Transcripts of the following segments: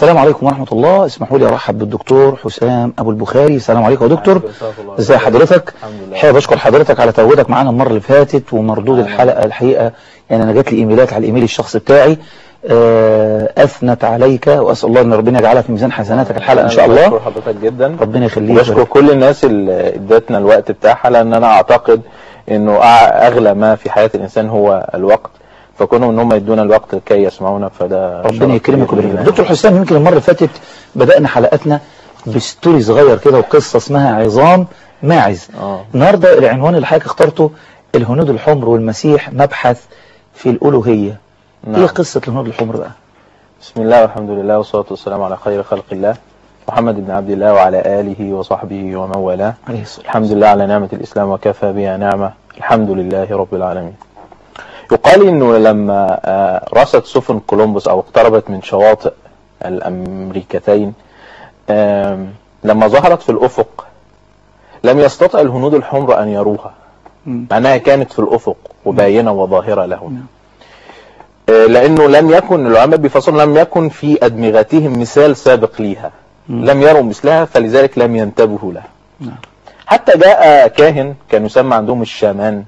السلام عليكم ورحمة الله اسمحوا لي ارحب بالدكتور حسام ابو البخاري السلام عليكم يا دكتور ازي حضرتك الحمد لله. الحقيقة بشكر حضرتك على تواجدك معانا المرة اللي فاتت ومردود الحلقة الحقيقة يعني انا جات لي ايميلات على الايميل الشخصي بتاعي آه، اثنت عليك واسال الله ان ربنا يجعلها في ميزان حسناتك الحلقة ان شاء أنا بشكر الله حضرتك جدا ربنا يخليك وبشكر كل الناس اللي ادتنا الوقت بتاعها لان انا اعتقد انه أع- اغلى ما في حياة الانسان هو الوقت فكونوا ان هم يدونا الوقت لكي يسمعونا فده ربنا شرف يكرمك كبير ويبارك لينا. دكتور حسام يمكن المرة اللي فاتت بدأنا حلقتنا بستوري صغير كده وقصة اسمها عظام ماعز اه النهاردة العنوان اللي حضرتك اخترته الهنود الحمر والمسيح مبحث في الألوهية نعم. ايه قصة الهنود الحمر بقى بسم الله والحمد لله والصلاة والسلام على خير خلق الله محمد بن عبد الله وعلى آله وصحبه ومن والاه عليه الصلاة الحمد لله على نعمة الإسلام وكفى بها نعمة الحمد لله رب العالمين يقال إنه لما آه، رست سفن كولومبوس أو اقتربت من شواطئ الأمريكتين آم، لما ظهرت في الأفق لم يستطع الهنود الحمر أن يروها مم. مع أنها كانت في الأفق وباينة وظاهرة لهم نعم. آه، لأنه لم يكن العلماء بيفصلوا لم يكن في أدمغتهم مثال سابق ليها مم. لم يروا مثلها فلذلك لم ينتبهوا لها نعم. حتى جاء كاهن كان يسمى عندهم الشامان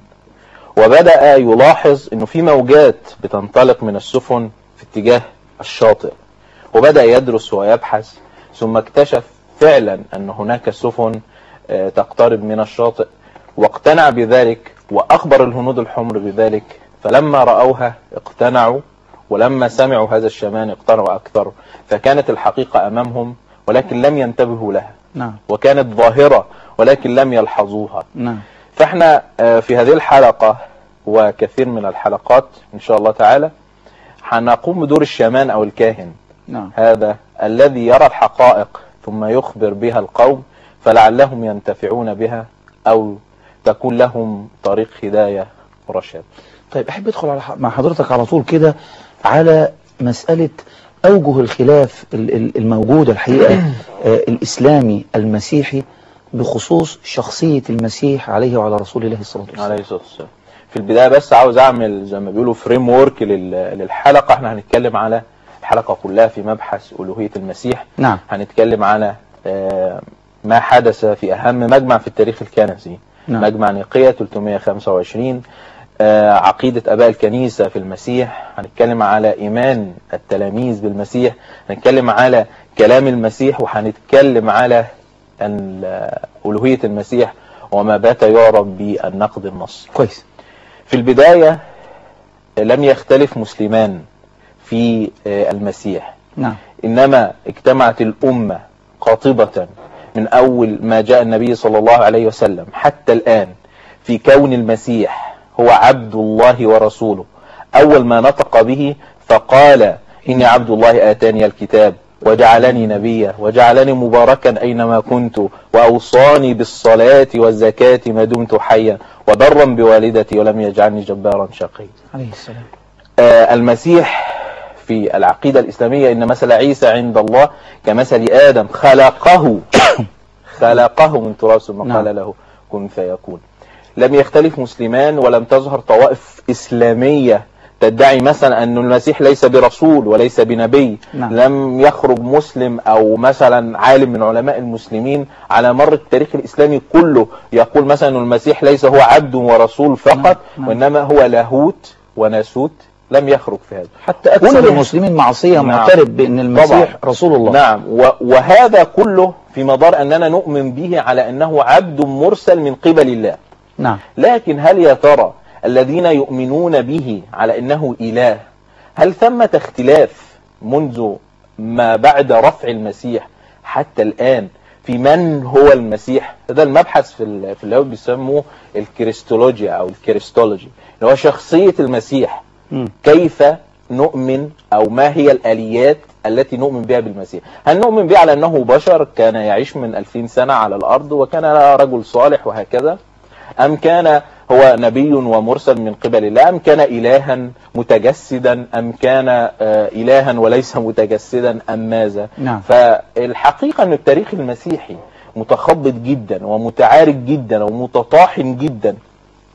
وبدأ يلاحظ انه في موجات بتنطلق من السفن في اتجاه الشاطئ وبدأ يدرس ويبحث ثم اكتشف فعلا ان هناك سفن آه، تقترب من الشاطئ واقتنع بذلك واخبر الهنود الحمر بذلك فلما رأوها اقتنعوا ولما سمعوا هذا الشامان اقتنعوا اكثر فكانت الحقيقة امامهم ولكن لم ينتبهوا لها نعم وكانت ظاهرة ولكن لم يلحظوها نعم فاحنا آه، في هذه الحلقة وكثير من الحلقات ان شاء الله تعالى هنقوم بدور الشامان او الكاهن نعم هذا الذي يرى الحقائق ثم يخبر بها القوم فلعلهم ينتفعون بها او تكون لهم طريق هداية ورشاد طيب احب ادخل على ح- مع حضرتك على طول كده على مسألة اوجه الخلاف ال- ال- الموجودة الحقيقة آه، الاسلامي المسيحي بخصوص شخصية المسيح عليه وعلى رسول الله الصلاة والسلام عليه الصلاة والسلام في البداية بس عاوز اعمل زي ما بيقولوا فريم ورك للحلقة احنا هنتكلم على الحلقة كلها في مبحث ألوهية المسيح نعم هنتكلم على آه، ما حدث في أهم مجمع في التاريخ الكنسي نعم. مجمع نيقية 325 آه، عقيدة أباء الكنيسة في المسيح هنتكلم على إيمان التلاميذ بالمسيح هنتكلم على كلام المسيح وهنتكلم على ال- ألوهية المسيح وما بات يعرف بالنقد النص كويس في البداية لم يختلف مسلمان في آه، المسيح نعم إنما اجتمعت الأمة قاطبة من أول ما جاء النبي صلى الله عليه وسلم حتى الآن في كون المسيح هو عبد الله ورسوله أول ما نطق به فقال إني عبد الله آتاني الكتاب وجعلني نبيا وجعلني مباركا أينما كنت وأوصاني بالصلاة والزكاة ما دمت حيا وبرا بوالدتي ولم يجعلني جبارا شقيا عليه السلام آه، المسيح في العقيدة الإسلامية إن مثل عيسى عند الله كمثل آدم خلقه خلقه من تراب ثم نعم. قال له كن فيكون لم يختلف مسلمان ولم تظهر طوائف إسلامية تدعي مثلا أن المسيح ليس برسول وليس بنبي نعم. لم يخرج مسلم أو مثلا عالم من علماء المسلمين على مر التاريخ الإسلامي كله يقول مثلا أن المسيح ليس هو عبد ورسول فقط نعم. نعم. وإنما هو لاهوت وناسوت لم يخرج في هذا حتى أكثر كل- المسلمين معصية نعم. معترف بأن المسيح طبعا. رسول الله نعم و- وهذا كله في مدار أننا نؤمن به على أنه عبد مرسل من قبل الله نعم لكن هل يا ترى الذين يؤمنون به على أنه إله هل ثمة اختلاف منذ ما بعد رفع المسيح حتى الآن في من هو المسيح ده المبحث في ال- في اليهود بيسموه الكريستولوجيا أو الكريستولوجي اللي هو شخصية المسيح مم. كيف نؤمن أو ما هي الآليات التي نؤمن بها بالمسيح هل نؤمن به على أنه بشر كان يعيش من ألفين سنة على الأرض وكان رجل صالح وهكذا أم كان هو نبي ومرسل من قبل الله أم كان إلها متجسدا أم كان آه، إلها وليس متجسدا أم ماذا نعم. فالحقيقة أن التاريخ المسيحي متخبط جدا ومتعارك جدا ومتطاحن جدا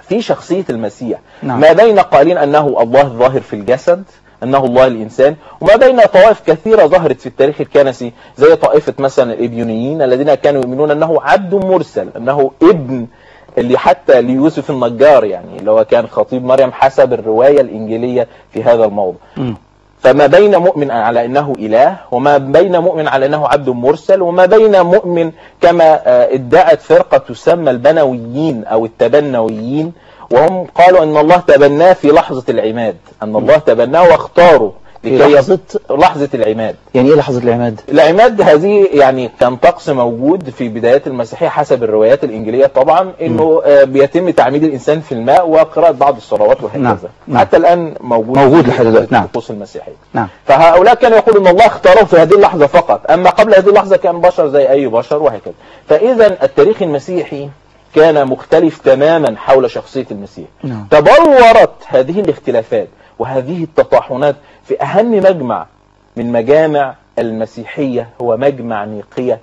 في شخصية المسيح نعم. ما بين قائلين أنه الله الظاهر في الجسد أنه الله الإنسان وما بين طوائف كثيرة ظهرت في التاريخ الكنسي زي طائفة مثلا الإبيونيين الذين كانوا يؤمنون أنه عبد مرسل أنه ابن اللي حتى ليوسف النجار يعني اللي هو كان خطيب مريم حسب الرواية الإنجيلية في هذا الموضوع مم. فما بين مؤمن على انه اله وما بين مؤمن على انه عبد مرسل وما بين مؤمن كما آه، ادعت فرقه تسمى البنويين او التبنويين وهم قالوا ان الله تبناه في لحظه العماد ان الله تبناه واختاره في لكي لحظة لحظه العماد يعني ايه لحظة العماد؟ العماد هذه يعني كان طقس موجود في بدايات المسيحيه حسب الروايات الانجيليه طبعا انه آه، بيتم تعميد الانسان في الماء وقراءه بعض الصلوات وهكذا نعم، نعم. حتى الان موجود موجود في لحد دلوقتي، نعم. الطقوس المسيحيه نعم فهؤلاء كانوا يقولون ان الله اختاره في هذه اللحظه فقط اما قبل هذه اللحظه كان بشر زي اي بشر وهكذا فاذا التاريخ المسيحي كان مختلف تماما حول شخصيه المسيح نعم. تبلورت هذه الاختلافات وهذه التطاحنات في اهم مجمع من مجامع المسيحيه هو مجمع نيقيه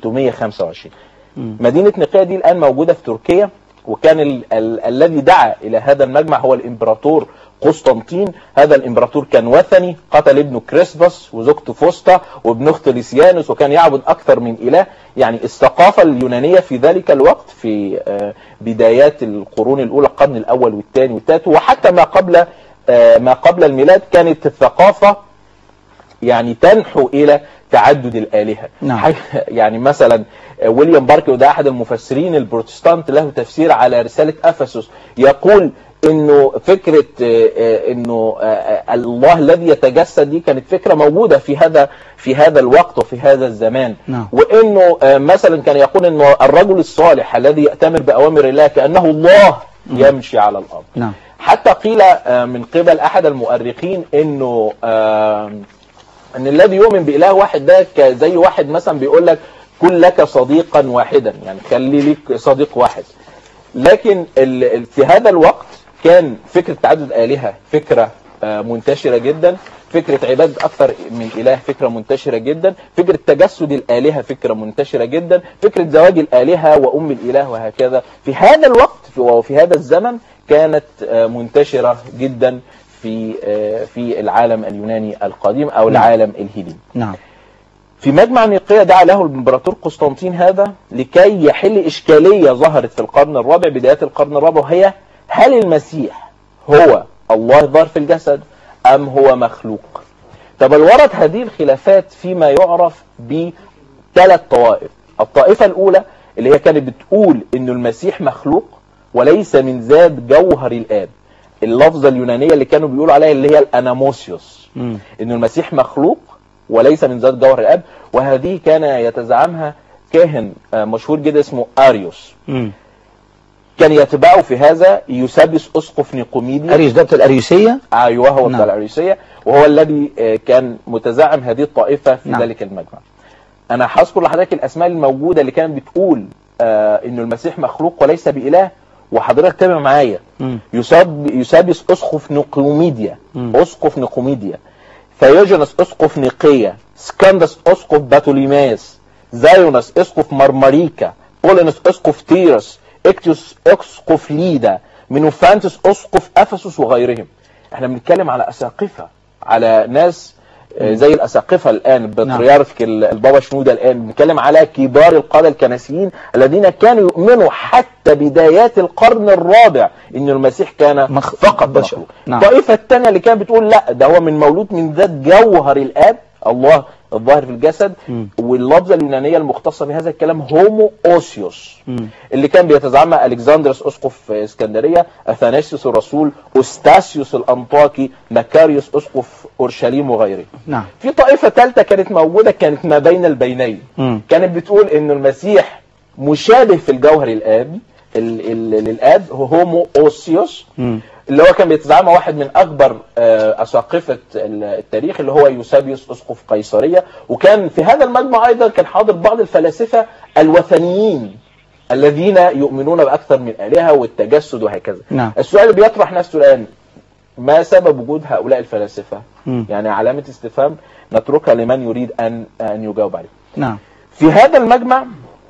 325 مم. مدينه نيقيه دي الان موجوده في تركيا وكان ال ال الذي دعا الى هذا المجمع هو الامبراطور قسطنطين هذا الامبراطور كان وثني قتل ابنه كريسبس وزوجته فوستا وابن اخته ليسيانوس وكان يعبد اكثر من اله يعني الثقافه اليونانيه في ذلك الوقت في آه، بدايات القرون الاولى القرن الاول والثاني والثالث وحتى ما قبل آه، ما قبل الميلاد كانت الثقافه يعني تنحو الى تعدد الالهه نعم. حي- يعني مثلا آه، ويليام باركي وده احد المفسرين البروتستانت له تفسير على رساله افسس يقول انه فكره آه، آه، انه آه، آه، الله الذي يتجسد دي كانت فكره موجوده في هذا في هذا الوقت وفي هذا الزمان نعم. وانه آه، مثلا كان يقول انه الرجل الصالح الذي ياتمر باوامر الله كانه الله يمشي على الارض نعم حتى قيل آه، من قبل احد المؤرخين انه آه، ان الذي يؤمن باله واحد ده ك- زي واحد مثلا بيقول لك كن لك صديقا واحدا يعني خلي ليك صديق واحد لكن ال- ال- في هذا الوقت كان فكره تعدد الهه فكره آه، منتشره جدا فكره عباده اكثر من اله فكره منتشره جدا فكره تجسد الالهه فكره منتشره جدا فكره زواج الالهه وام الاله وهكذا في هذا الوقت في- وفي هذا الزمن كانت آه، منتشره جدا في آه، في العالم اليوناني القديم او العالم الهيلي نعم في مجمع نيقيا دعا له الامبراطور قسطنطين هذا لكي يحل اشكاليه ظهرت في القرن الرابع بدايات القرن الرابع وهي هل المسيح هو الله ظهر في الجسد ام هو مخلوق؟ تبلورت هذه الخلافات فيما يعرف بثلاث طوائف، الطائفه الاولى اللي هي كانت بتقول انه المسيح مخلوق وليس من ذات جوهر الاب. اللفظه اليونانيه اللي كانوا بيقولوا عليها اللي هي الاناموسيوس. مم. انه المسيح مخلوق وليس من ذات جوهر الاب وهذه كان يتزعمها كاهن آه، مشهور جدا اسمه اريوس مم. كان يتبعه في هذا يوسابيس اسقف نيقوميديا اريوس ده بتاع الاريوسية ايوه هو نعم. بتاع الاريوسيه وهو الذي آه، كان متزعم هذه الطائفه في نعم. ذلك المجمع انا هذكر لحضرتك الاسماء الموجوده اللي كانت بتقول آه انه المسيح مخلوق وليس باله وحضرتك تابع معايا مم. يساب يسابيس اسقف نقوميديا مم. اسقف نقوميديا ثيوجنس اسقف نيقيا سكندس اسقف باتوليماس زايونس اسقف مرمريكا بولينس اسقف تيرس اكتيوس اسقف ليدا منوفانتس اسقف افسس وغيرهم احنا بنتكلم على اساقفه على ناس آه، زي الاساقفه الان بطريرك البابا شنوده الان بنتكلم على كبار القاده الكنسيين الذين كانوا يؤمنوا حتى بدايات القرن الرابع ان المسيح كان مخ- فقط بشر. بشر نعم. الطائفه الثانيه اللي كانت بتقول لا ده هو من مولود من ذات جوهر الاب الله الظاهر في الجسد مم. واللفظه اليونانيه المختصه بهذا الكلام هومو اوسيوس مم. اللي كان بيتزعمها الكسندرس اسقف اسكندريه اثناسيوس الرسول اوستاسيوس الانطاكي مكاريوس اسقف اورشليم وغيره نعم في طائفه ثالثه كانت موجوده كانت ما بين البينين مم. كانت بتقول ان المسيح مشابه في الجوهر الاب ال- ال- للاب هو هومو اوسيوس مم. اللي هو كان بيتزعمها واحد من اكبر آه، اساقفه ال- التاريخ اللي هو يوسابيوس اسقف قيصريه وكان في هذا المجمع ايضا كان حاضر بعض الفلاسفه الوثنيين الذين يؤمنون باكثر من الهه والتجسد وهكذا نعم. السؤال اللي بيطرح نفسه الان ما سبب وجود هؤلاء الفلاسفه مم. يعني علامه استفهام نتركها لمن يريد ان ان يجاوب عليه نعم في هذا المجمع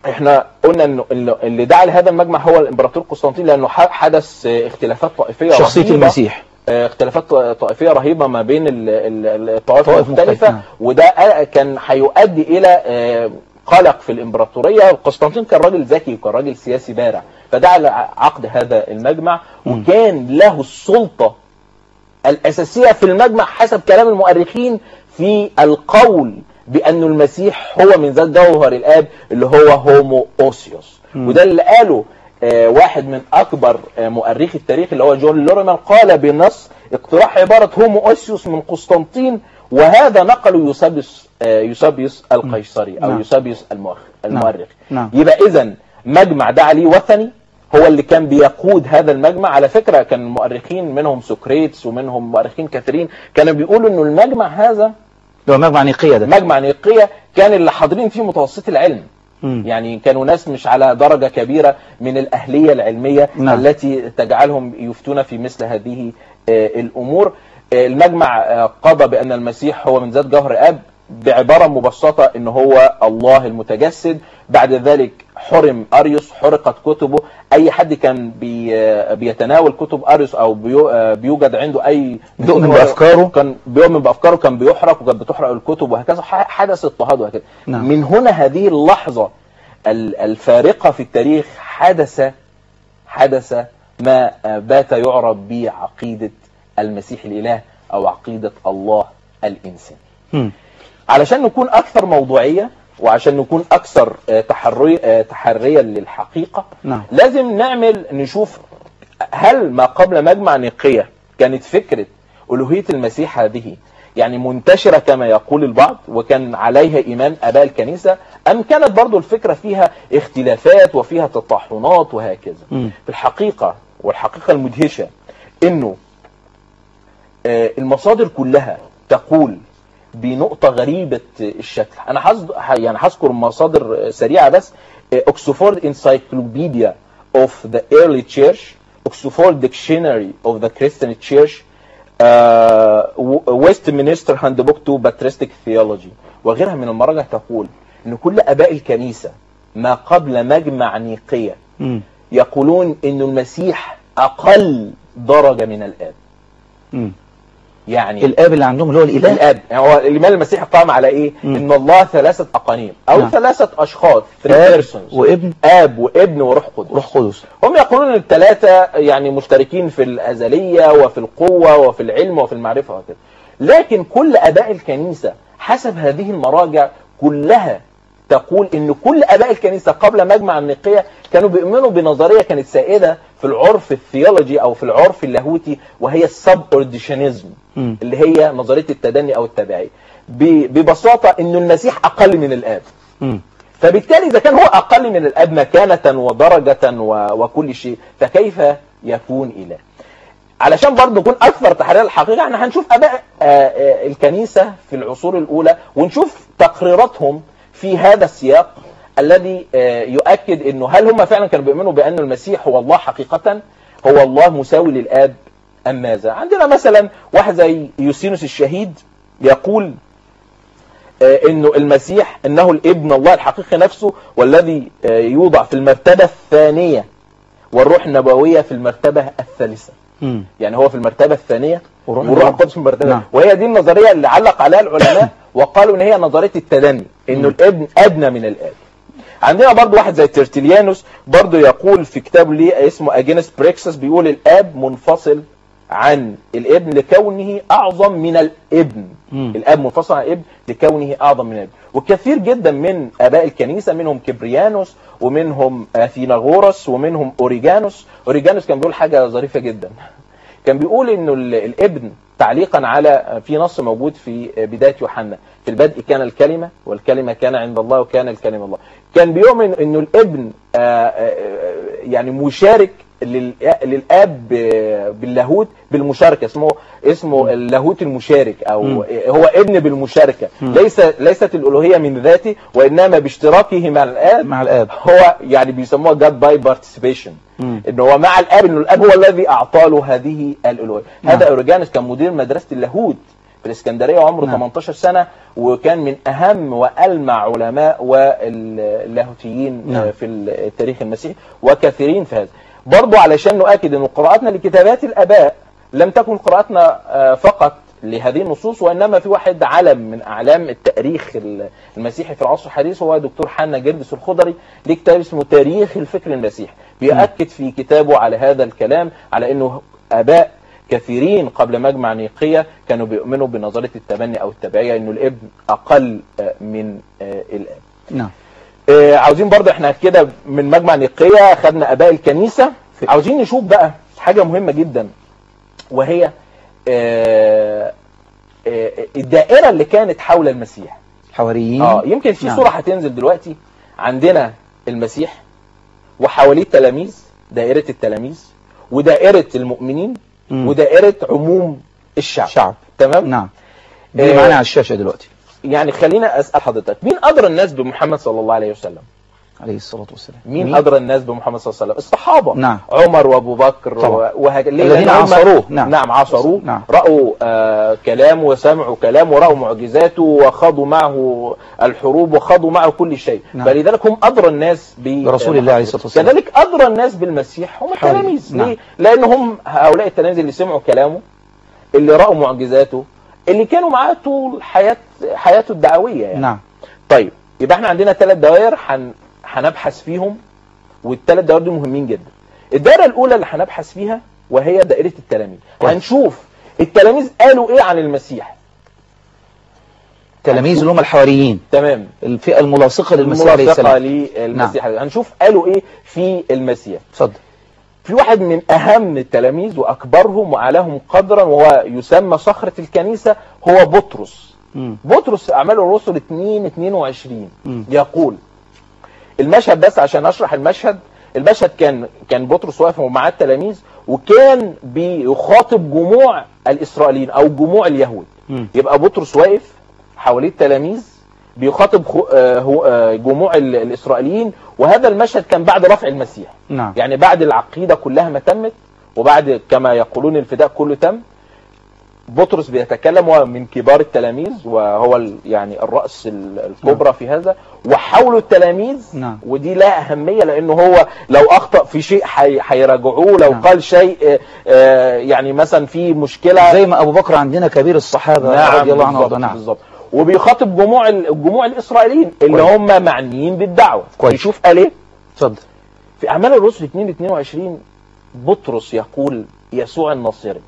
احنا قلنا انه اللي اللي دعا لهذا المجمع هو الامبراطور قسطنطين لانه ح- حدث آه، اختلافات طائفيه شخصية رهيبة. المسيح آه، اختلافات طائفيه رهيبه ما بين ال- ال- الطوائف طوائف المختلفه مختلفة، نعم. وده آه، كان هيؤدي الى آه، قلق في الامبراطوريه قسطنطين كان راجل ذكي وكان راجل سياسي بارع فدعا لعقد هذا المجمع مم. وكان له السلطه الاساسيه في المجمع حسب كلام المؤرخين في القول بأن المسيح هو من ذات جوهر الآب اللي هو هومو أوسيوس مم. وده اللي قاله آه، واحد من أكبر آه، مؤرخي التاريخ اللي هو جون لورمان قال بنص اقتراح عبارة هومو أوسيوس من قسطنطين وهذا نقله يوسابيوس آه، يوسابيوس القيصري أو نعم. يوسابيوس المؤرخ- المؤرخ نعم. يبقى إذا مجمع ده عليه وثني هو اللي كان بيقود هذا المجمع على فكرة كان المؤرخين منهم سقراطس ومنهم مؤرخين كثيرين كانوا بيقولوا انه المجمع هذا اللي هو مجمع نيقية ده مجمع نيقية كان اللي حاضرين فيه متوسط العلم مم. يعني كانوا ناس مش على درجة كبيرة من الأهلية العلمية نعم. التي تجعلهم يفتون في مثل هذه آه، الأمور آه، المجمع آه، قضى بأن المسيح هو من ذات جوهر أب بعبارة مبسطة ان هو الله المتجسد بعد ذلك حرم اريوس حرقت كتبه اي حد كان بي آه، بيتناول كتب اريوس او بيو آه، بيوجد عنده اي بيؤمن بأفكاره. كان بيؤمن بافكاره كان بيحرق وكانت بتحرق الكتب وهكذا ح- حدث اضطهاد وهكذا نعم. من هنا هذه اللحظه ال- الفارقه في التاريخ حدث حدث ما آه، بات يعرف بعقيده المسيح الاله او عقيده الله الانسان مم. علشان نكون اكثر موضوعيه وعشان نكون اكثر آه، تحري آه، تحريا للحقيقه نعم. لازم نعمل نشوف هل ما قبل مجمع نيقية كانت فكرة ألوهية المسيح هذه يعني منتشرة كما يقول البعض وكان عليها إيمان أباء الكنيسة أم كانت برضو الفكرة فيها اختلافات وفيها تطحنات وهكذا مم. في الحقيقة والحقيقة المدهشة إنه آه، المصادر كلها تقول بنقطة غريبة الشكل أنا حز... يعني هذكر مصادر سريعة بس أكسفورد انسايكلوبيديا of the early church Oxford Dictionary of the Christian Church uh, Westminster Handbook to Patristic Theology وغيرها من المراجع تقول أن كل أباء الكنيسة ما قبل مجمع نيقية مم. يقولون أن المسيح أقل درجة من الآب مم. يعني الآب اللي عندهم اللي هو الإله الاب يعني هو الإيمان المسيحي قام على ايه مم. ان الله ثلاثه اقانيم او نعم. ثلاثه اشخاص three آب persons وابن اب وابن وروح قدس روح قدس هم يقولون ان الثلاثه يعني مشتركين في الازليه وفي القوه وفي العلم وفي المعرفه وكذا لكن كل اباء الكنيسه حسب هذه المراجع كلها تقول ان كل اباء الكنيسه قبل مجمع النقيه كانوا بيؤمنوا بنظريه كانت سائده في العرف الثيولوجي او في العرف اللاهوتي وهي السب اورديشنزم مم. اللي هي نظريه التدني او التبعيه ب- ببساطه انه المسيح اقل من الاب مم. فبالتالي اذا كان هو اقل من الاب مكانه ودرجه و- وكل شيء فكيف يكون اله علشان برضه نكون اكثر تحرير الحقيقه احنا هنشوف اباء آه، آه، الكنيسه في العصور الاولى ونشوف تقريراتهم في هذا السياق الذي آه، يؤكد انه هل هم فعلا كانوا بيؤمنوا بان المسيح هو الله حقيقه هو الله مساوي للاب ام ماذا عندنا مثلا واحد زي يوسينوس الشهيد يقول آه، انه المسيح انه الابن الله الحقيقي نفسه والذي آه، يوضع في المرتبه الثانيه والروح النبويه في المرتبه الثالثه مم. يعني هو في المرتبه الثانيه والروح والروح النبوي. القدس في المرتبه نعم. وهي دي النظريه اللي علق عليها العلماء وقالوا ان هي نظريه التدني انه الابن ادنى من الاب عندنا برضو واحد زي ترتليانوس برضو يقول في كتاب ليه اسمه اجينس بريكسس بيقول الاب منفصل عن الابن لكونه اعظم من الابن مم. الاب منفصل عن الابن لكونه اعظم من الابن وكثير جدا من اباء الكنيسه منهم كبريانوس ومنهم اثيناغورس ومنهم اوريجانوس اوريجانوس كان بيقول حاجه ظريفه جدا كان بيقول انه ال- الابن تعليقا على في نص موجود في بدايه يوحنا في البدء كان الكلمه والكلمه كان عند الله وكان الكلمه الله كان بيؤمن انه الابن آه، آه، يعني مشارك لل- للاب ب- باللاهوت بالمشاركه اسمه اسمه اللاهوت المشارك او مم. هو ابن بالمشاركه مم. ليس ليست الالوهيه من ذاته وانما باشتراكه مع الاب مع الآب هو يعني بيسموها جاد باي بارتيسيبيشن مم. ان هو مع الاب انه الاب هو الذي اعطى له هذه الالوهيه نعم. هذا اوريجانوس كان مدير مدرسه اللاهوت في الاسكندريه وعمره نعم. 18 سنه وكان من اهم والمع علماء واللاهوتيين نعم. آه، في التاريخ المسيحي وكثيرين في هذا برضو علشان نؤكد ان قراءتنا لكتابات الاباء لم تكن قراءتنا آه، فقط لهذه النصوص وانما في واحد علم من اعلام التاريخ المسيحي في العصر الحديث وهو دكتور حنا جرجس الخضري ليه كتاب اسمه تاريخ الفكر المسيحي بيأكد في كتابه على هذا الكلام على انه اباء كثيرين قبل مجمع نيقية كانوا بيؤمنوا بنظرية التبني او التبعية انه الابن اقل آه، من آه، الاب نعم آه، عاوزين برضه احنا كده من مجمع نيقية خدنا اباء الكنيسة عاوزين نشوف بقى حاجة مهمة جدا وهي آه، آه، الدائرة اللي كانت حول المسيح حواريين اه يمكن في نعم. صورة هتنزل دلوقتي عندنا المسيح وحواليه التلاميذ دائرة التلاميذ ودائرة المؤمنين مم. ودائرة عموم الشعب شعب تمام نعم دي آه، معانا على الشاشة دلوقتي يعني خلينا اسال حضرتك مين ادرى الناس بمحمد صلى الله عليه وسلم عليه الصلاة والسلام مين ادرى الناس بمحمد صلى الله عليه وسلم الصحابه نعم. عمر وابو بكر طبعا. وهك... ليه؟ الذين لأن هم- عاصروه. نعم. نعم عاصروه نعم. راوا آه كلامه وسمعوا كلامه وراوا معجزاته وخاضوا معه الحروب وخاضوا معه كل شيء نعم. فلذلك هم ادرى الناس ب برسول الله عليه الصلاة والسلام. كذلك ادرى الناس بالمسيح هم حوالي. التلاميذ نعم. ليه؟ لان هم هؤلاء التلاميذ اللي سمعوا كلامه اللي راوا معجزاته اللي كانوا معاه طول حياه حياته الدعويه يعني نعم طيب يبقى احنا عندنا ثلاث دوائر هن... هنبحث فيهم والثلاث دوائر دول مهمين جدا الدائره الاولى اللي هنبحث فيها وهي دائره التلاميذ كويس. هنشوف التلاميذ قالوا ايه عن المسيح تلاميذ اللي هم الحواريين تمام الفئة الملاصقة للمسيح عليه الملاصقه السلام للمسيح هنشوف قالوا ايه في المسيح اتفضل في واحد من اهم التلاميذ واكبرهم واعلاهم قدرا وهو يسمى صخره الكنيسه هو بطرس مم. بطرس في اعمال الرسل 2 22 مم. يقول المشهد بس عشان اشرح المشهد المشهد كان كان بطرس واقف ومعاه التلاميذ وكان بيخاطب جموع الاسرائيليين او جموع اليهود مم. يبقى بطرس واقف حواليه التلاميذ بيخاطب خو- آه، هو- آه، جموع ال- الاسرائيليين وهذا المشهد كان بعد رفع المسيح نعم يعني بعد العقيده كلها ما تمت وبعد كما يقولون الفداء كله تم بطرس بيتكلم هو من كبار التلاميذ وهو ال- يعني الراس ال- الكبرى في هذا وحوله التلاميذ نعم. ودي لها اهميه لانه هو لو اخطا في شيء حي- هيراجعوه لو نعم. قال شيء آه، آه، يعني مثلا في مشكله زي ما أبو بكر عندنا كبير الصحابة نعم رضي الله عنه بالظبط وارضاه نعم بالظبط وبيخاطب جموع ال- الجموع الاسرائيليين اللي كويس. هم معنيين بالدعوه كويس. يشوف قال ايه اتفضل في أعمال الرسل 2 22 بطرس يقول يسوع الناصري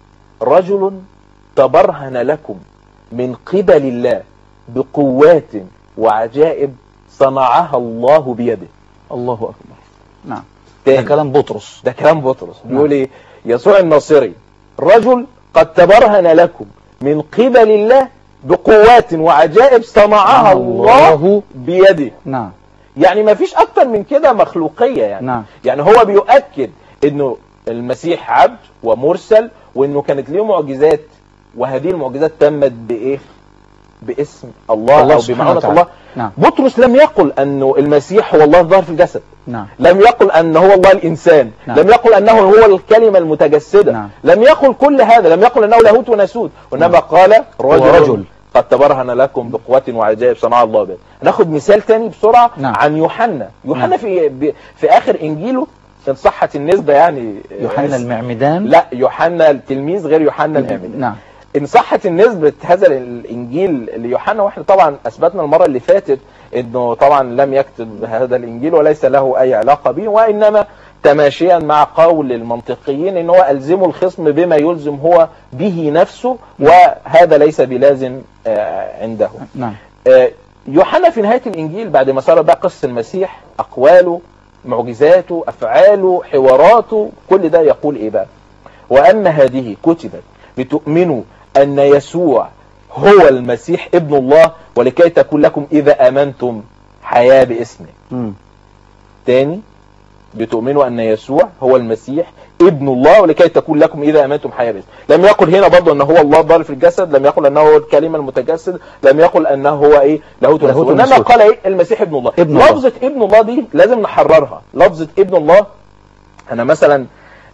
رجل تبرهن لكم من قبل الله بقوات وعجائب صنعها الله بيده الله أكبر نعم ده تاني كلام بطرس ده كلام بطرس بيقول ايه يسوع الناصري رجل قد تبرهن لكم من قبل الله بقوات وعجائب صنعها الله الله بيده نعم يعني ما فيش اكتر من كده مخلوقيه يعني نعم. يعني هو بيؤكد انه المسيح عبد ومرسل وانه كانت له معجزات وهذه المعجزات تمت بايه باسم الله, الله او سبحانه بمعونه وتعالى. الله نعم. بطرس لم يقل انه المسيح هو الله ظهر في الجسد نعم لم يقل ان هو الله الانسان نعم. لم يقل انه هو الكلمه المتجسده نعم. لم يقل كل هذا لم يقل انه لاهوت وناسوت وانما قال رجل, رجل. قد تبرهن لكم بقوات وعجائب صنع الله به ناخد مثال تاني بسرعه نعم. عن يوحنا يوحنا نعم. في ب- في اخر انجيله ان صحت النسبه يعني يوحنا المعمدان لا يوحنا التلميذ غير يوحنا الامين نعم ان صحت النسبة هذا الانجيل ليوحنا واحنا طبعا اثبتنا المره اللي فاتت انه طبعا لم يكتب هذا الانجيل وليس له اي علاقه به وانما تماشيا مع قول المنطقيين ان هو الزموا الخصم بما يلزم هو به نفسه وهذا ليس بلازم آه، عنده نعم آه، يوحنا في نهايه الانجيل بعد ما سرد بقى قصه المسيح اقواله معجزاته افعاله حواراته كل ده يقول ايه بقى واما هذه كتبت لتؤمنوا ان يسوع هو المسيح ابن الله ولكي تكون لكم اذا امنتم حياه باسمه مم. تاني بتؤمنوا ان يسوع هو المسيح ابن الله ولكي تكون لكم اذا امنتم حياه باسمه لم يقل هنا برضه ان هو الله ضال في الجسد لم يقل انه هو الكلمه المتجسد لم يقل انه هو ايه لاهوت لاهوت وناسوت انما وناسوت. قال ايه المسيح ابن الله ابن الله. لفظه ابن الله دي لازم نحررها لفظه ابن الله انا مثلا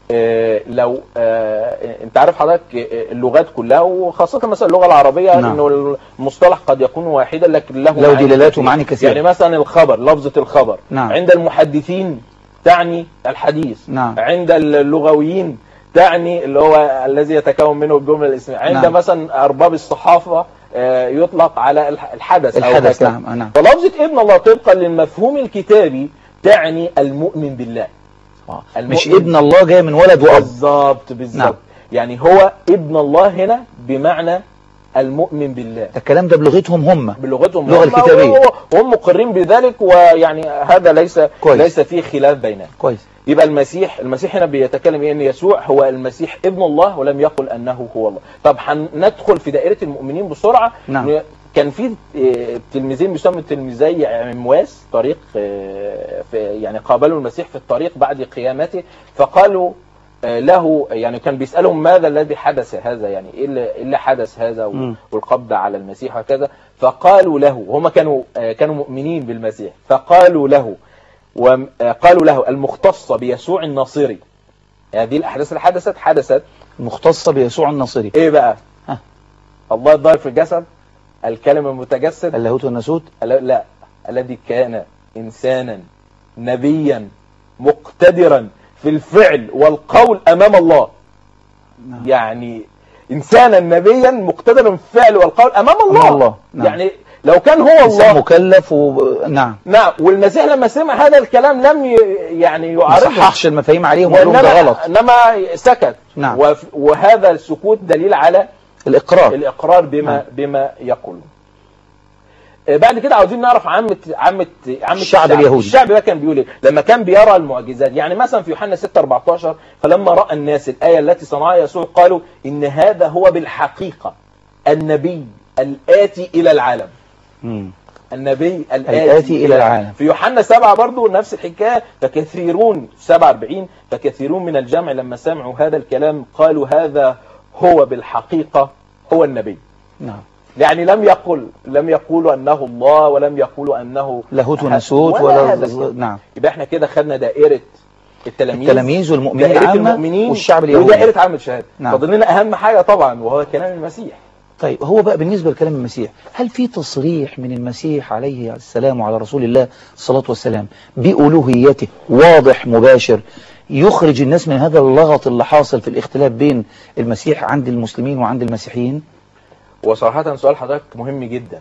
آه، لو آه، انت عارف حضرتك آه، اللغات كلها وخاصة مثلا اللغة العربية نعم. انه المصطلح قد يكون واحدا لكن له له معاني دلالات كثيرة. ومعاني كثيرة. يعني مثلا الخبر لفظة الخبر نعم. عند المحدثين تعني الحديث نعم. عند اللغويين تعني اللي هو الذي يتكون منه الجملة الاسمية عند نعم. مثلا أرباب الصحافة آه، يطلق على الح- الحدث أو الحدث هكذا. نعم نعم فلفظة ابن الله طبقا للمفهوم الكتابي تعني المؤمن بالله آه. المؤمن. مش ابن الله جاي من ولد واب بالظبط بالظبط نعم. يعني هو ابن الله هنا بمعنى المؤمن بالله ده الكلام ده بلغتهم هم بلغتهم اللغة هم الكتابية. وهو- وهم مقرين بذلك ويعني هذا ليس كويس. ليس فيه خلاف بيننا كويس يبقى المسيح المسيح هنا بيتكلم ان يسوع هو المسيح ابن الله ولم يقل انه هو الله طب هندخل في دائره المؤمنين بسرعه نعم. كان في آه، تلميذين بيسموا تلميذي عمواس طريق آه، في يعني قابلوا المسيح في الطريق بعد قيامته فقالوا آه، له يعني كان بيسالهم ماذا الذي حدث هذا يعني ايه اللي, إيه اللي حدث هذا مم. والقبض على المسيح وكذا فقالوا له هم كانوا آه، كانوا مؤمنين بالمسيح فقالوا له وقالوا له المختصة بيسوع الناصري هذه الأحداث اللي حدثت حدثت مختصة بيسوع الناصري إيه بقى ها. الله الظاهر في الجسد الكلمة المتجسد اللاهوت والناسوت ال- لا الذي كان إنسانا نبيا مقتدرا في الفعل والقول أمام الله نعم. يعني إنسانا نبيا مقتدرا في الفعل والقول أمام الله, أمام الله. نعم. يعني لو كان هو إنسان الله مكلف و... نعم نعم والمسيح لما سمع هذا الكلام لم ي... يعني ما يعارضه صححش المفاهيم عليهم وقال لهم ده وإنما غلط انما سكت نعم. وف... وهذا السكوت دليل على الإقرار الاقرار بما نعم. بما يقول آه، بعد كده عاوزين نعرف عامة عامة عامة الشعب اليهودي. الشعب ده كان بيقول ايه لما كان بيرى المعجزات يعني مثلا في يوحنا 6 14 فلما راى الناس الايه التي صنعها يسوع قالوا ان هذا هو بالحقيقه النبي الاتي الى العالم مم. النبي الآتي, الآتي إلى العالم. في يوحنا سبعة برضو نفس الحكاية فكثيرون 47 فكثيرون من الجمع لما سمعوا هذا الكلام قالوا هذا هو بالحقيقة هو النبي نعم يعني لم يقل لم يقولوا أنه الله ولم يقولوا أنه لاهوت أحد. وناسوت ولا ولا هذا الكلام. نعم يبقى احنا كده خدنا دائرة التلاميذ التلاميذ والمؤمنين دائرة عامة المؤمنين والشعب اليهودي ودائرة عامة الشهادة نعم. فاضل لنا أهم حاجة طبعا وهو كلام المسيح طيب هو بقى بالنسبة لكلام المسيح هل في تصريح من المسيح عليه السلام وعلى رسول الله الصلاة والسلام بألوهيته واضح مباشر يخرج الناس من هذا اللغط اللي حاصل في الاختلاف بين المسيح عند المسلمين وعند المسيحيين وصراحة سؤال حضرتك مهم جدا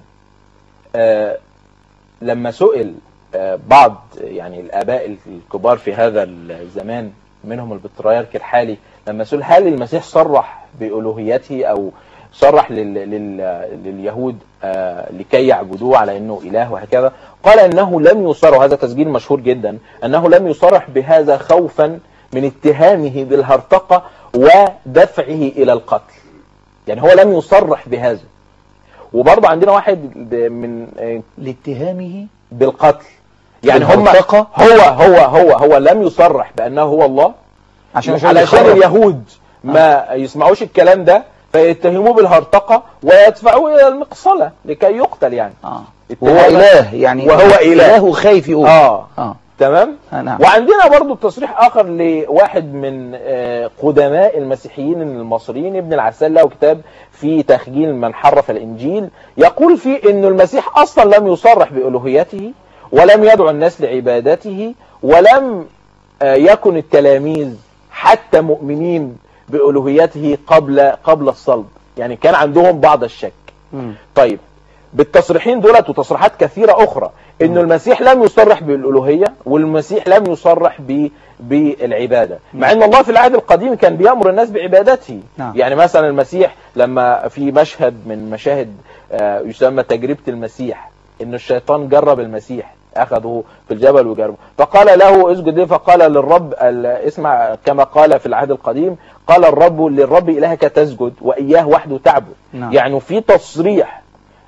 آه لما سئل آه بعض يعني الآباء الكبار في هذا الزمان منهم البطريرك الحالي لما سئل هل المسيح صرح بألوهيته أو صرح لل لل لليهود آه لكي يعبدوه على أنه إله وهكذا قال أنه لم يصرح وهذا تسجيل مشهور جدا أنه لم يصرح بهذا خوفا من اتهامه بالهرطقة ودفعه إلى القتل يعني هو لم يصرح بهذا وبرضه عندنا واحد ب- من آه، لاتهامه بالقتل يعني هم بالهرطقة؟ هو هو هو هو لم يصرح بانه هو الله عشان علشان يخرج. اليهود ما يسمعوش الكلام ده فيتهموه بالهرطقة ويدفعوه الى المقصلة لكي يقتل يعني آه. وهو اتهام- إله يعني وهو إله. إله خايف يقول اه آه. تمام آه نعم وعندنا برضو تصريح اخر لواحد من آه، قدماء المسيحيين المصريين ابن العسال له كتاب في تخجيل من حرف الانجيل يقول فيه ان المسيح اصلا لم يصرح بالوهيته ولم يدعو الناس لعبادته ولم آه، يكن التلاميذ حتى مؤمنين بالوهيته قبل قبل الصلب يعني كان عندهم بعض الشك مم. طيب بالتصريحين دولت وتصريحات كثيرة أخرى إنه المسيح لم يصرح بالألوهية والمسيح لم يصرح ب بالعبادة مع أن الله في العهد القديم كان بيأمر الناس بعبادته نعم. يعني مثلا المسيح لما في مشهد من مشاهد آه، يسمى تجربة المسيح إن الشيطان جرب المسيح أخذه في الجبل وجربه فقال له اسجد لي فقال للرب ال- اسمع كما قال في العهد القديم قال الرب للرب إلهك تسجد وإياه وحده تعبد نعم. يعني في تصريح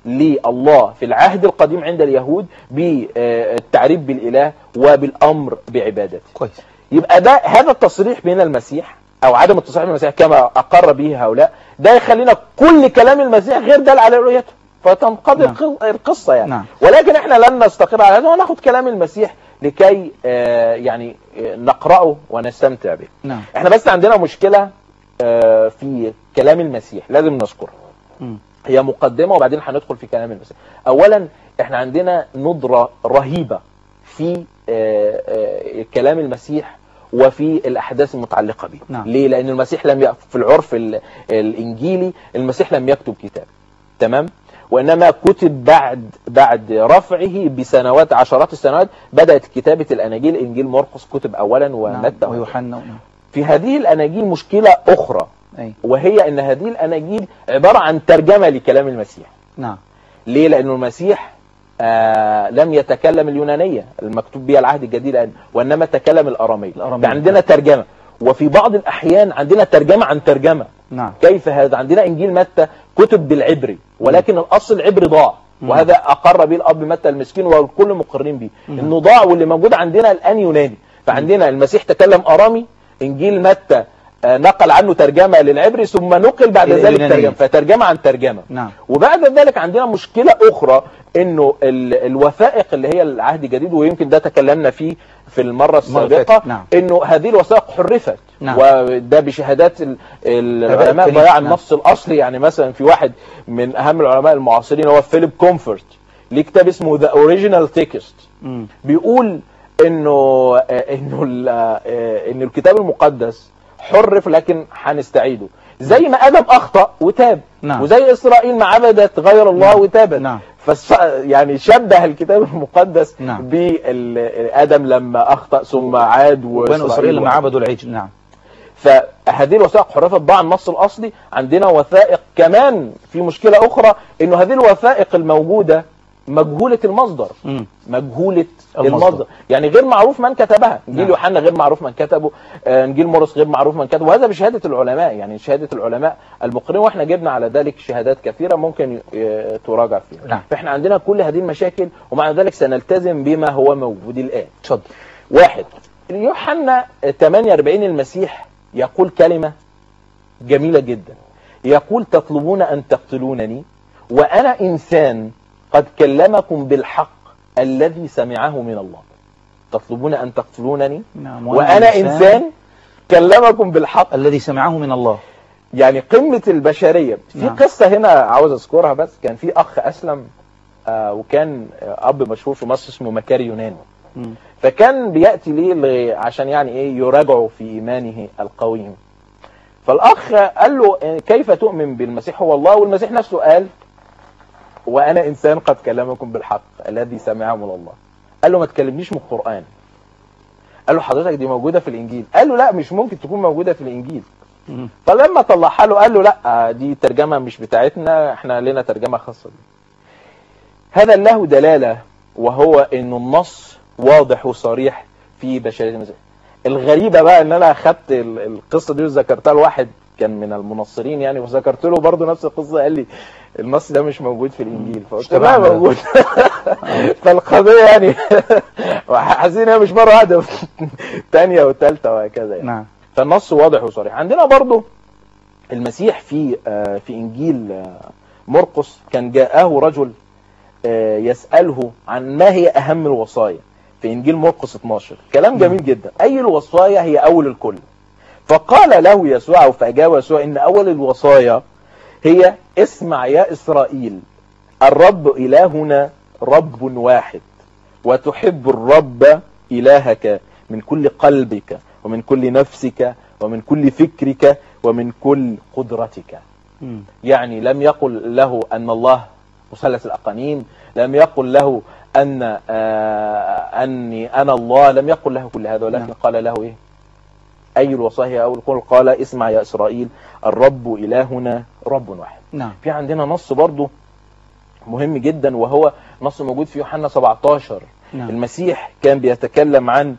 لله في العهد القديم عند اليهود بالتعريف بالإله وبالأمر بعبادته كويس يبقى ده هذا التصريح من المسيح او عدم التصريح من المسيح كما اقر به هؤلاء ده يخلينا كل كلام المسيح غير دال على رؤيته فتنقضي نعم. الق- القصه يعني نعم. ولكن احنا لن نستقر على هذا وناخد كلام المسيح لكي آه، يعني آه، نقرأه ونستمتع به نعم احنا بس عندنا مشكلة آه، في كلام المسيح لازم نذكرها مم. هي مقدمة وبعدين هندخل في كلام المسيح اولا احنا عندنا ندرة رهيبة في آه، آه، كلام المسيح وفي الاحداث المتعلقة به نعم. ليه لان المسيح لم ي... في العرف ال- الانجيلي المسيح لم يكتب كتاب تمام وانما كتب بعد بعد رفعه بسنوات عشرات السنوات بدات كتابه الاناجيل انجيل مرقس كتب اولا نعم. ومتى ويوحنا نعم. في هذه الاناجيل مشكله اخرى أي. وهي ان هذه الاناجيل عباره عن ترجمه لكلام المسيح نعم ليه لانه المسيح آه لم يتكلم اليونانيه المكتوب بها العهد الجديد الآن، وانما تكلم الاراميه الأرامية. عندنا ترجمه وفي بعض الاحيان عندنا ترجمه عن ترجمه نعم كيف هذا عندنا انجيل متى كتب بالعبري ولكن الاصل العبري ضاع مم. وهذا اقر به الاب متى المسكين والكل مقرين به مم. انه ضاع واللي موجود عندنا الان يوناني فعندنا المسيح تكلم ارامي انجيل متى آه، نقل عنه ترجمه للعبري ثم نقل بعد إلى ذلك اليونانية. ترجمه فترجمه عن ترجمه نعم وبعد ذلك عندنا مشكلة أخرى إنه ال- الوثائق اللي هي العهد الجديد ويمكن ده تكلمنا فيه في المرة المرة السابقة فاتت، نعم. إنه هذه الوثائق حرفت نعم. وده بشهادات ال- العلماء الكنيسة، ضياع نعم. النص الأصلي يعني مثلا في واحد من أهم العلماء المعاصرين هو فيليب كومفورت ليه كتاب اسمه ذا اوريجينال تكست مم. بيقول انه آه، انه ال- آه، ان الكتاب المقدس حرف لكن هنستعيده زي ما ادم اخطا وتاب نعم. وزي اسرائيل ما عبدت غير الله نعم. وتابت نعم. فس يعني شبه الكتاب المقدس نعم. بادم لما اخطا ثم عاد وبنو اسرائيل لما وعاد. عبدوا العجل نعم فهذه الوثائق حرفت ضاع النص الاصلي عندنا وثائق كمان في مشكله اخرى انه هذه الوثائق الموجوده مجهوله المصدر مم. مجهولة المصدر. المصدر يعني غير معروف من كتبها انجيل نعم. يوحنا غير معروف من كتبه آه، انجيل مرقس غير معروف من كتبه وهذا بشهادة العلماء يعني شهادة العلماء المقرين واحنا جبنا على ذلك شهادات كثيرة ممكن آه، تراجع فيها نعم. فاحنا عندنا كل هذه المشاكل ومع ذلك سنلتزم بما هو موجود الآن اتفضل واحد يوحنا 48 المسيح يقول كلمة جميلة جدا يقول تطلبون أن تقتلونني وأنا إنسان قد كلمكم بالحق الذي سمعه من الله تطلبون أن تقتلونني نعم وأنا إنسان كلمكم بالحق الذي سمعه من الله يعني قمة البشرية في نعم. قصة هنا عاوز أذكرها بس كان في أخ أسلم آه وكان آه، أب مشهور في مصر اسمه مكاري يونان مم. فكان بيأتي ليه ل- عشان يعني ايه يراجعوا في ايمانه القويم فالاخ قال له إيه، كيف تؤمن بالمسيح هو الله والمسيح نفسه قال وانا انسان قد كلمكم بالحق الذي سمعه من الله قال له ما تكلمنيش من القران قال له حضرتك دي موجوده في الانجيل قال له لا مش ممكن تكون موجوده في الانجيل مم. فلما طلعها له قال له لا دي ترجمه مش بتاعتنا احنا لنا ترجمه خاصه بيه هذا له دلاله وهو انه النص واضح وصريح في بشريه المسيح الغريبه بقى ان انا اخدت ال- القصه دي وذكرتها لواحد كان من المنصرين يعني وذكرت له برضه نفس القصه قال لي النص ده مش موجود في الانجيل فقلت له لا تبعنا. موجود فالقضيه يعني حاسين إن هي مش مره واحده ثانيه وثالثه وهكذا يعني نعم فالنص واضح وصريح عندنا برضو المسيح في آه، في انجيل آه، مرقس كان جاءه رجل آه، يسأله عن ما هي اهم الوصايا في انجيل مرقس 12 كلام جميل جدا اي الوصايا هي اول الكل فقال له يسوع او فاجاب يسوع ان اول الوصايا هي اسمع يا اسرائيل الرب الهنا رب واحد وتحب الرب إلهك من كل قلبك ومن كل نفسك ومن كل فكرك ومن كل قدرتك مم. يعني لم يقل له أن الله مثلث الأقانيم لم يقل له أن آه أني أنا الله لم يقل له كل هذا ولكن نعم. قال له إيه أي الوصايا أو القول قال اسمع يا إسرائيل الرب إلهنا رب واحد نعم في عندنا نص برضو مهم جدا وهو نص موجود في يوحنا 17 نعم المسيح كان بيتكلم عن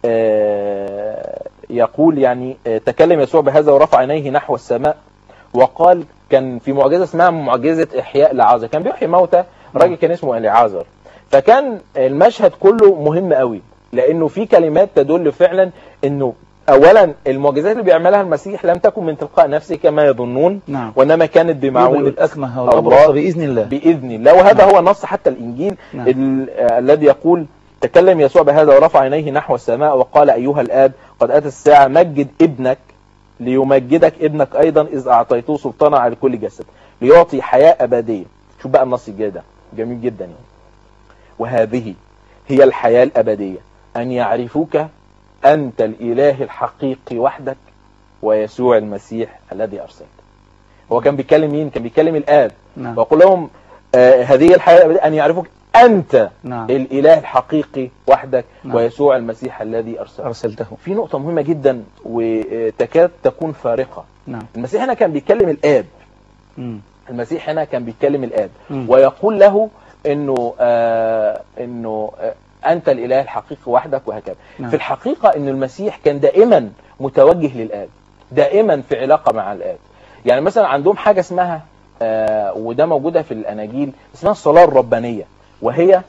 آه، يقول يعني آه، تكلم يسوع بهذا ورفع عينيه نحو السماء وقال كان في معجزه اسمها معجزه احياء لعازر كان بيحيي موتى راجل كان اسمه اليعازر فكان المشهد كله مهم قوي لانه في كلمات تدل فعلا انه اولا المعجزات اللي بيعملها المسيح لم تكن من تلقاء نفسه كما يظنون نعم وانما كانت يبرئ بمعونه الأكمه الله. والأبرص بإذن الله باذن الله وهذا هو نص حتى الانجيل نعم. ال- آه، الذي يقول تكلم يسوع بهذا ورفع عينيه نحو السماء وقال أيها الآب قد أتى الساعة مجد ابنك ليمجدك ابنك أيضا إذ أعطيته سلطانا على كل جسد ليعطي حياة أبدية شوف بقى النص الجاي ده جميل جدا يعني وهذه هي الحياة الأبدية أن يعرفوك أنت الإله الحقيقي وحدك ويسوع المسيح الذي أرسلته هو كان بيتكلم مين؟ كان بيتكلم الآب نعم ويقول لهم آه هذه الحياة الأبدية أن يعرفوك أنت نعم الإله الحقيقي وحدك نعم. ويسوع المسيح الذي أرسله أرسلته في نقطة مهمة جدا وتكاد تكون فارقة نعم المسيح هنا كان بيتكلم الآب مم. المسيح هنا كان بيتكلم الآب مم. ويقول له انه آه انه آه انت الاله الحقيقي وحدك وهكذا نعم. في الحقيقه ان المسيح كان دائما متوجه للاب دائما في علاقه مع الاب يعني مثلا عندهم حاجه اسمها آه وده موجوده في الاناجيل اسمها الصلاه الربانيه وهي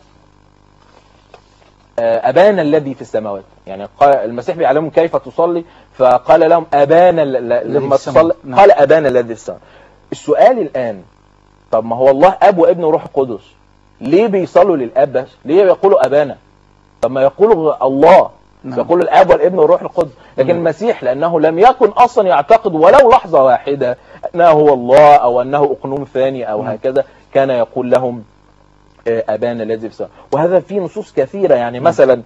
آه ابانا الذي في السماوات يعني قال المسيح بيعلمهم كيف تصلي فقال لهم ابانا ل- ل- لما في السماء. تصلي نعم. قال ابانا الذي في السماء السؤال الان طب ما هو الله اب وابن وروح القدس ليه بيصلوا للاب بس ليه يقولوا ابانا طب ما يقولوا الله نعم. يقول الاب والابن والروح القدس لكن مم. المسيح لانه لم يكن اصلا يعتقد ولو لحظه واحده انه هو الله او انه اقنوم ثاني او نعم. هكذا كان يقول لهم آه، ابانا الذي في السماء وهذا في نصوص كثيره يعني مثلا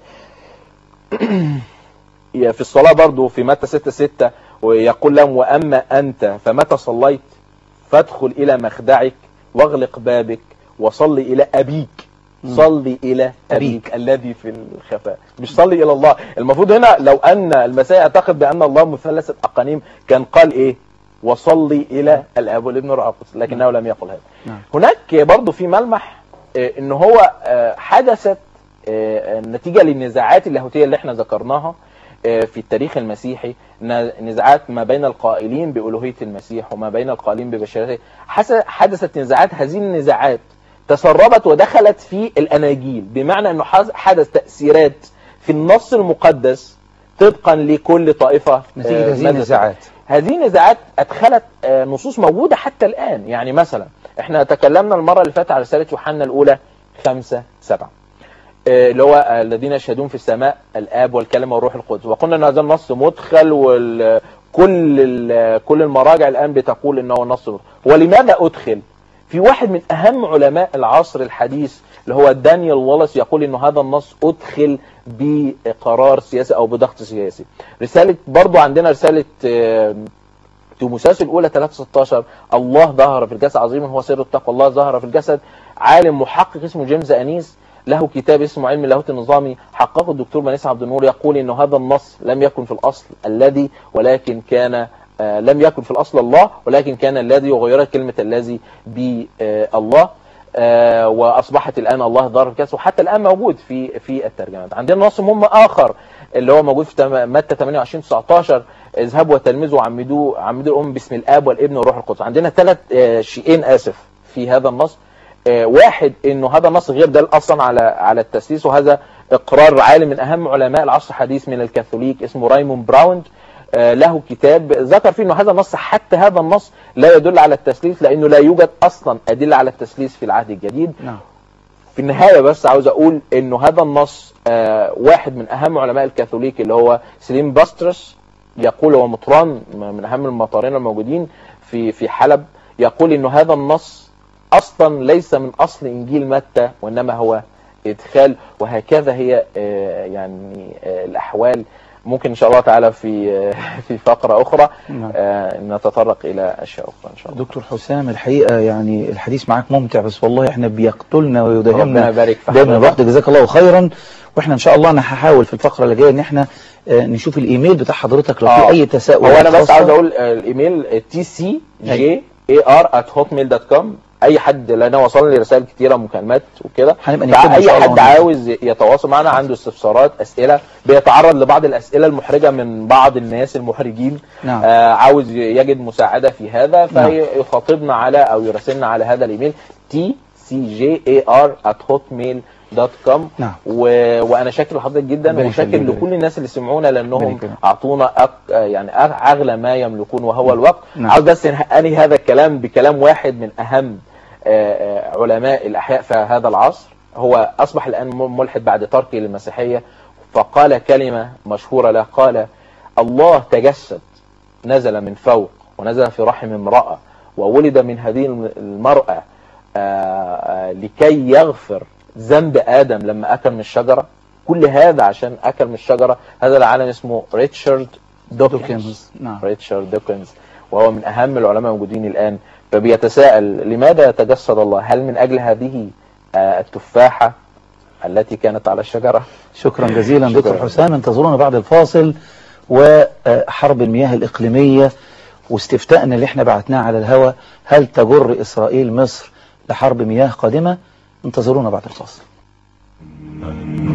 في الصلاه برضو في متى 6 6 ويقول لهم واما انت فمتى صليت فادخل الى مخدعك واغلق بابك وصلي الى ابيك مم. صلي الى أبيك. ابيك الذي في الخفاء مش صلي الى الله المفروض هنا لو ان المسيح يعتقد بان الله مثلث اقانيم كان قال ايه وصلي الى الاب والابن والروح القدس لكنه لم يقل هذا نعم هناك برضو في ملمح آه، ان هو آه، حدثت آه، نتيجه للنزاعات اللاهوتيه اللي احنا ذكرناها آه، في التاريخ المسيحي ن- نزاعات ما بين القائلين بألوهية المسيح وما بين القائلين ببشريته حس- حدثت نزاعات هذه النزاعات تسربت ودخلت في الأناجيل بمعنى أنه حز- حدث تأثيرات في النص المقدس طبقا لكل طائفة نتيجة آه، هذه ماذا النزاعات هذه النزاعات ادخلت آه، نصوص موجوده حتى الان يعني مثلا احنا تكلمنا المره اللي فاتت على رساله يوحنا الاولى خمسة سبعة آه، اللي هو آه، الذين يشهدون في السماء الاب والكلمه والروح القدس وقلنا ان هذا النص مدخل وكل كل المراجع الان بتقول انه نص مدخل ولماذا ادخل في واحد من اهم علماء العصر الحديث اللي هو دانيال والس يقول انه هذا النص ادخل بقرار سياسي او بضغط سياسي رساله برضو عندنا رساله آه، تيموثاوس الاولى 3 16 الله ظهر في الجسد عظيم هو سر التقوى الله ظهر في الجسد عالم محقق اسمه جيمس انيس له كتاب اسمه علم اللاهوت النظامي حققه الدكتور منيس عبد النور يقول انه هذا النص لم يكن في الاصل الذي ولكن كان آه لم يكن في الاصل الله ولكن كان الذي وغيرت كلمه الذي بالله آه واصبحت الان الله ظهر في الجسد وحتى الان موجود في في الترجمات عندنا نص مهم اخر اللي هو موجود في تم- متى 28 19 اذهبوا وتلمذوا وعمدوا عمدوا الام باسم الاب والابن والروح القدس عندنا ثلاث شيئين اسف في هذا النص آه، واحد انه هذا النص غير دال اصلا على على التسليس وهذا اقرار عالم من اهم علماء العصر الحديث من الكاثوليك اسمه رايمون براوند آه، له كتاب ذكر فيه انه هذا النص حتى هذا النص لا يدل على التسليس لانه لا يوجد اصلا ادله على التسليس في العهد الجديد نعم في النهايه بس عاوز اقول انه هذا النص آه واحد من اهم علماء الكاثوليك اللي هو سليم باسترس يقول هو مطران من اهم المطارين الموجودين في في حلب يقول انه هذا النص اصلا ليس من اصل انجيل متى وانما هو ادخال وهكذا هي آه يعني آه الاحوال ممكن ان شاء الله تعالى في آه في فقره اخرى نعم آه نتطرق الى اشياء اخرى ان شاء الله دكتور حسام الحقيقة يعني الحديث معاك ممتع بس والله احنا بيقتلنا ربنا ويداهمنا يبارك في دايما حضرتك. الوقت جزاك الله خيرا واحنا ان شاء الله انا هحاول في الفقرة اللي جاية ان احنا آه، نشوف الايميل بتاع حضرتك لو آه. في اي تساؤل هو انا بس عاوز اقول آه، الايميل تي سي جي اي ار ات هوت ميل دوت كوم اي حد لان وصلنا لي رسائل كتيره مكالمات وكده هنبقى نكتبها إن فاي شاء الله حد ونكتب. عاوز يتواصل معنا عنده استفسارات اسئله بيتعرض لبعض الاسئله المحرجه من بعض الناس المحرجين نعم آه عاوز يجد مساعده في هذا نعم. فيخاطبنا على او يراسلنا على هذا الايميل تي سي جي اي ار ات هوت ميل دوت كوم نعم و... وانا شاكر لحضرتك جدا ربنا وشاكر يخليك. لكل الناس اللي سمعونا ربنا لانهم يكرمك. اعطونا أك... يعني أغ- اغلى ما يملكون وهو الوقت نعم. عاوز بس إن- انهي هذا الكلام بكلام واحد من اهم آه، آه، علماء الاحياء في هذا العصر هو أصبح الآن م- ملحد بعد تركه للمسيحية فقال كلمة مشهورة له قال الله تجسد نزل من فوق ونزل في رحم امرأة وولد من هذه الم- المرأة آه، آه، لكي يغفر ذنب آدم لما أكل من الشجرة كل هذا عشان أكل من الشجرة هذا العالم اسمه ريتشارد دوكنز دوكنز نعم ريتشارد دوكنز وهو من أهم العلماء الموجودين الآن فبيتساءل لماذا يتجسد الله هل من أجل هذه آه، التفاحة التي كانت على الشجرة شكرا جزيلا شكراً. دكتور حسام انتظرونا بعد الفاصل وحرب المياه الإقليمية واستفتاءنا اللي احنا بعتناه على الهواء هل تجر إسرائيل مصر لحرب مياه قادمة انتظرونا بعد الفاصل